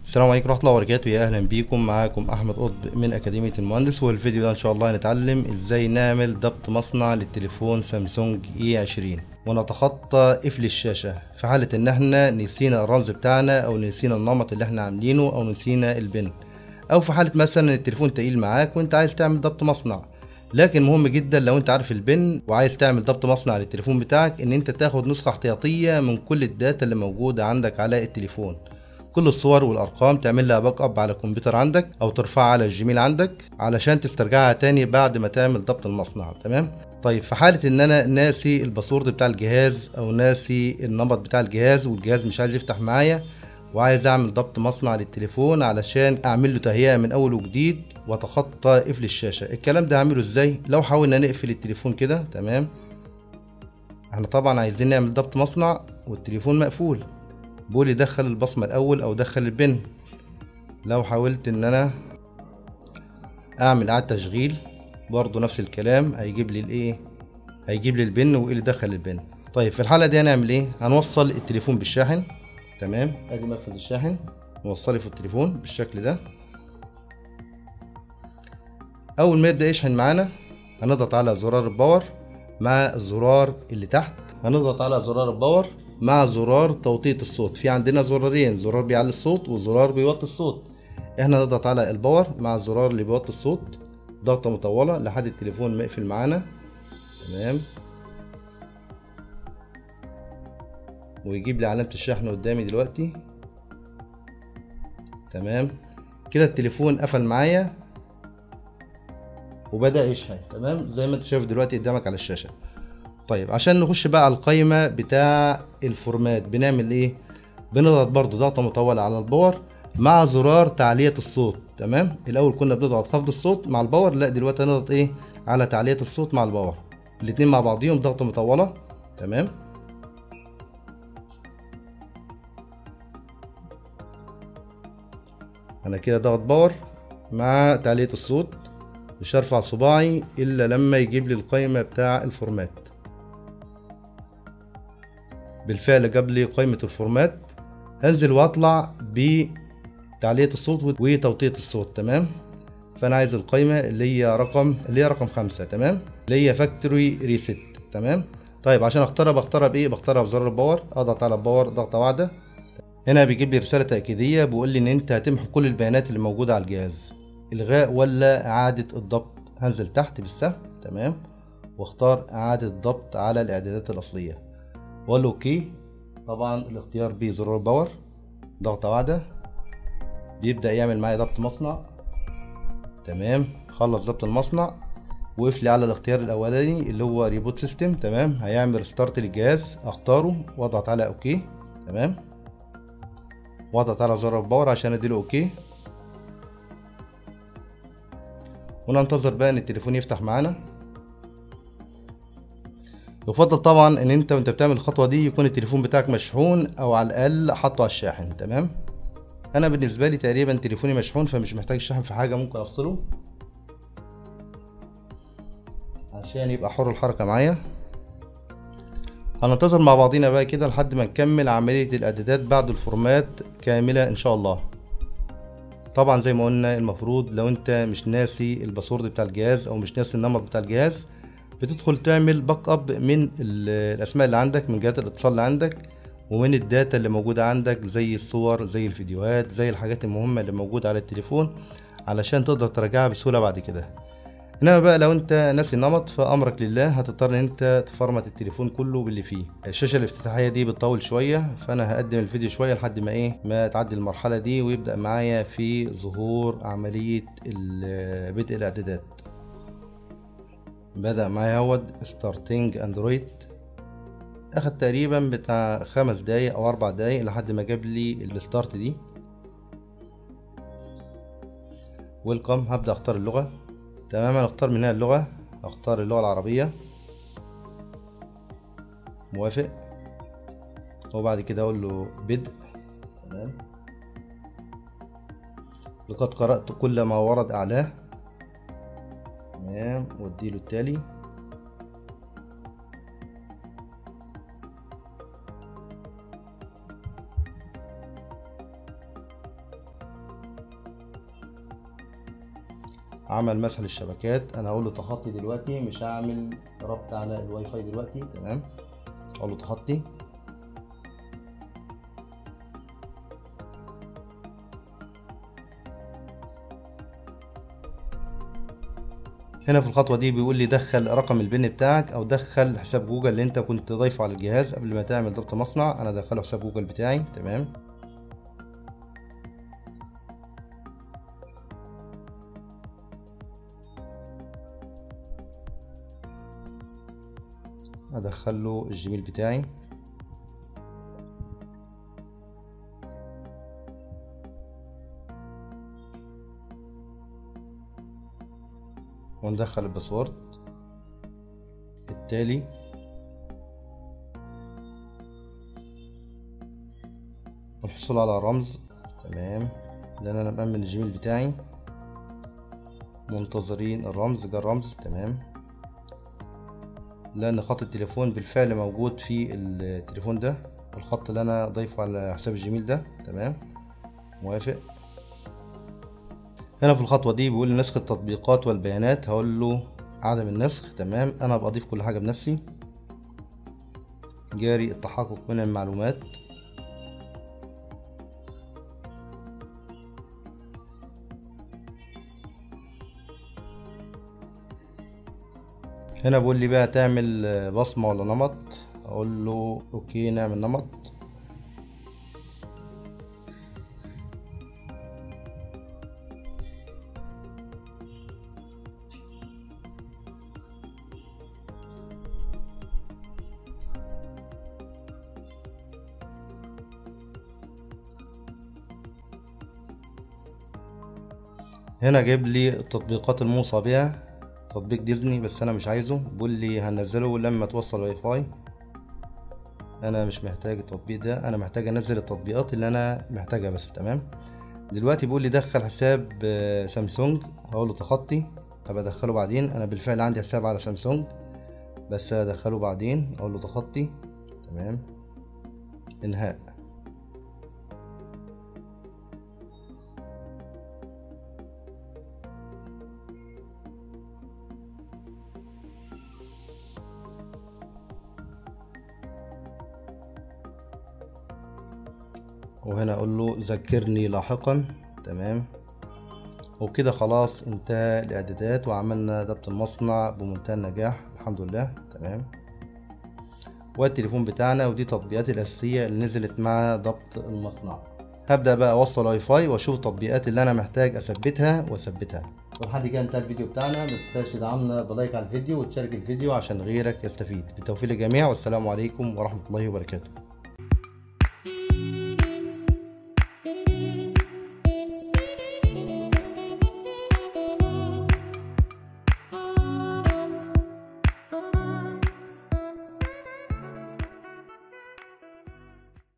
السلام عليكم ورحمة الله وبركاته يا أهلا بيكم معاكم أحمد قطب من أكاديمية المهندس والفيديو ده إن شاء الله هنتعلم إزاي نعمل ضبط مصنع للتليفون سامسونج اي 20 ونتخطى قفل الشاشة في حالة إن إحنا نسينا الرمز بتاعنا أو نسينا النمط اللي إحنا عاملينه أو نسينا البن أو في حالة مثلا التليفون تقيل معاك وأنت عايز تعمل ضبط مصنع لكن مهم جدا لو انت عارف البن وعايز تعمل ضبط مصنع للتليفون بتاعك ان انت تاخد نسخة احتياطية من كل الداتا اللي موجودة عندك على التليفون كل الصور والارقام تعمل لها باك اب على الكمبيوتر عندك او ترفعها على الجيميل عندك علشان تسترجعها تاني بعد ما تعمل ضبط المصنع تمام طيب في حالة ان انا ناسي الباسورد بتاع الجهاز او ناسي النمط بتاع الجهاز والجهاز مش عايز يفتح معايا وعايز اعمل ضبط مصنع للتليفون علشان اعمل له تهيئة من اول وجديد واتخطى قفل الشاشة الكلام ده هعمله ازاي لو حاولنا نقفل التليفون كده تمام احنا طبعا عايزين نعمل ضبط مصنع والتليفون مقفول بيقول لي دخل البصمة الاول او دخل البن لو حاولت ان انا اعمل اعادة تشغيل برضو نفس الكلام هيجيب لي الايه هيجيب لي البن ويقول لي دخل البن طيب في الحالة دي هنعمل ايه هنوصل التليفون بالشاحن تمام ادي مركز الشاحن نوصله في التليفون بالشكل ده اول ما يبدا يشحن معانا هنضغط على زرار الباور مع الزرار اللي تحت هنضغط على زرار الباور مع زرار توطية الصوت في عندنا زرارين زرار بيعلي الصوت وزرار بيوطي الصوت احنا نضغط على الباور مع الزرار اللي بيوطي الصوت ضغطة مطولة لحد التليفون ما يقفل معانا تمام ويجيب لي علامة الشحن قدامي دلوقتي تمام كده التليفون قفل معايا وبدأ يشحن تمام زي ما انت شايف دلوقتي قدامك على الشاشة طيب عشان نخش بقى على القايمة بتاع الفورمات بنعمل ايه بنضغط برضو ضغطة مطولة على الباور مع زرار تعلية الصوت تمام الاول كنا بنضغط خفض الصوت مع الباور لا دلوقتي هنضغط ايه على تعلية الصوت مع الباور الاتنين مع بعضيهم ضغطة مطولة تمام انا كده ضغط باور مع تعلية الصوت مش هرفع صباعي الا لما يجيب لي القائمة بتاع الفورمات بالفعل جاب لي قائمة الفورمات هنزل واطلع بتعلية الصوت وتوطية الصوت تمام فانا عايز القائمة اللي هي رقم اللي هي رقم خمسة تمام اللي هي فاكتوري ريست تمام طيب عشان اختارها بختارها بايه بختارها بزرار الباور اضغط على الباور ضغطة واحدة هنا بيجيب لي رسالة تأكيدية بيقول لي ان انت هتمحو كل البيانات اللي موجودة على الجهاز الغاء ولا اعادة الضبط هنزل تحت بالسهم تمام واختار اعادة الضبط على الاعدادات الاصلية واقول اوكي طبعا الاختيار بزرار باور ضغطة واحدة بيبدأ يعمل معايا ضبط مصنع تمام خلص ضبط المصنع وقف لي على الاختيار الاولاني اللي هو ريبوت سيستم تمام هيعمل ستارت للجهاز اختاره واضغط على اوكي تمام واضغط على زرار الباور عشان اديله اوكي وننتظر بقى ان التليفون يفتح معانا يفضل طبعا ان انت وانت بتعمل الخطوه دي يكون التليفون بتاعك مشحون او على الاقل حاطه على الشاحن تمام انا بالنسبه لي تقريبا تليفوني مشحون فمش محتاج الشحن في حاجه ممكن افصله عشان يبقى حر الحركه معايا هننتظر مع بعضينا بقى كده لحد ما نكمل عمليه الاعدادات بعد الفورمات كامله ان شاء الله طبعا زي ما قلنا المفروض لو انت مش ناسي الباسورد بتاع الجهاز او مش ناسي النمط بتاع الجهاز بتدخل تعمل باك اب من الاسماء اللي عندك من جهات الاتصال اللي عندك ومن الداتا اللي موجودة عندك زي الصور زي الفيديوهات زي الحاجات المهمة اللي موجودة على التليفون علشان تقدر تراجعها بسهولة بعد كده انما بقى لو انت ناسي النمط فامرك لله هتضطر ان انت تفرمت التليفون كله باللي فيه الشاشه الافتتاحيه دي بتطول شويه فانا هقدم الفيديو شويه لحد ما ايه ما تعدي المرحله دي ويبدا معايا في ظهور عمليه بدء الاعدادات بدا معايا اهوت ستارتنج اندرويد اخد تقريبا بتاع خمس دقايق او اربع دقايق لحد ما جاب لي الستارت دي ويلكم هبدا اختار اللغه تمام انا اختار من هنا اللغة اختار اللغة العربية موافق وبعد كده اقول له بدء تمام لقد قرأت كل ما ورد اعلاه تمام واديله التالي عمل مسح للشبكات انا هقول له تخطي دلوقتي مش هعمل ربط على الواي فاي دلوقتي تمام اقول له تخطي هنا في الخطوة دي بيقول لي دخل رقم البن بتاعك او دخل حساب جوجل اللي انت كنت ضايفه على الجهاز قبل ما تعمل ضبط مصنع انا دخله حساب جوجل بتاعي تمام ادخل له الجيميل بتاعي وندخل الباسورد التالي والحصول على رمز تمام لان انا مأمن الجيميل بتاعي منتظرين الرمز جه الرمز تمام لان خط التليفون بالفعل موجود في التليفون ده الخط اللي انا ضايفه على حساب الجيميل ده تمام موافق هنا في الخطوة دي بيقول لي نسخ التطبيقات والبيانات هقول له عدم النسخ تمام انا بضيف كل حاجة بنفسي جاري التحقق من المعلومات هنا بيقول لي بقى تعمل بصمة ولا نمط اقول له اوكي نعمل نمط هنا جايب لي التطبيقات الموصى بها تطبيق ديزني بس انا مش عايزه بيقول لي هنزله لما توصل واي فاي انا مش محتاج التطبيق ده انا محتاج انزل التطبيقات اللي انا محتاجها بس تمام دلوقتي بيقول لي دخل حساب سامسونج هقول له تخطي هبقى ادخله بعدين انا بالفعل عندي حساب على سامسونج بس هدخله بعدين اقول له تخطي تمام انهاء وهنا اقول له ذكرني لاحقا تمام وكده خلاص انتهى الاعدادات وعملنا ضبط المصنع بمنتهى النجاح الحمد لله تمام والتليفون بتاعنا ودي التطبيقات الاساسيه اللي نزلت مع ضبط المصنع هبدا بقى اوصل واي فاي واشوف التطبيقات اللي انا محتاج اثبتها واثبتها ولحد كده انتهى الفيديو بتاعنا ما تنساش تدعمنا بلايك على الفيديو وتشارك الفيديو عشان غيرك يستفيد بالتوفيق للجميع والسلام عليكم ورحمه الله وبركاته